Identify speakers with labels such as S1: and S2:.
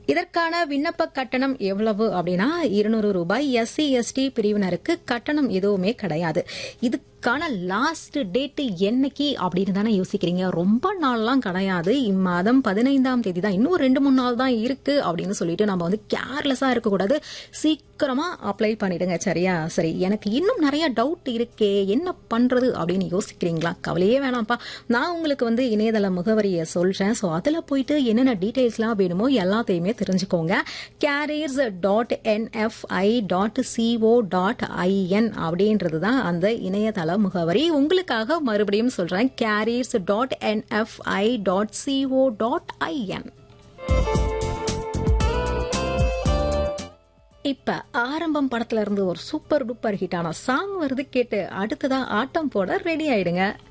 S1: இதற்கான விண்ணப்ப கட்டணம் எவ்வளவு அப்படின்னா இருநூறு ரூபாய் எஸ்சி எஸ்டி பிரிவினருக்கு கட்டணம் எதுவுமே கிடையாது இதுக்கான லாஸ்ட் டேட் என்னைக்கு அப்படின்னு தானே யோசிக்கிறீங்க ரொம்ப நாள்லாம் கிடையாது இம்மாதம் பதினைந்தாம் தேதி தான் இன்னும் ரெண்டு மூணு நாள் தான் இருக்கு அப்படின்னு சொல்லிட்டு நம்ம வந்து கேர்லெஸ்ஸா இருக்கக்கூடாது சீக்கிரமா அப்ளை பண்ணிடுங்க சரியா சரி எனக்கு இன்னும் நிறைய டவுட் இருக்கே என்ன பண்றது அப்படின்னு யோசிக்கிறீங்களா கவலையே வேணாம்ப்பா நான் உங்களுக்கு வந்து இணையதள முகவரியை சொல்றேன் ஸோ அதில் போயிட்டு என்னென்ன டீட்டெயில்ஸ்லாம் வேணுமோ எல்லாத்தையுமே தெரிஞ்சுக்கோங்க careers dot NFI dot CO dot IN அப்படின்றது தான் அந்த இணையதள முகவரி உங்களுக்காக மறுபடியும் சொல்றேன் careers dot NFI dot CO dot IN இப்ப ஆரம்பம் படத்துல இருந்து ஒரு சூப்பர் டூப்பர் ஹிட்டான சாங் வருது கேட்டு அடுத்ததா ஆட்டம் போட ரெடி ஆயிடுங்க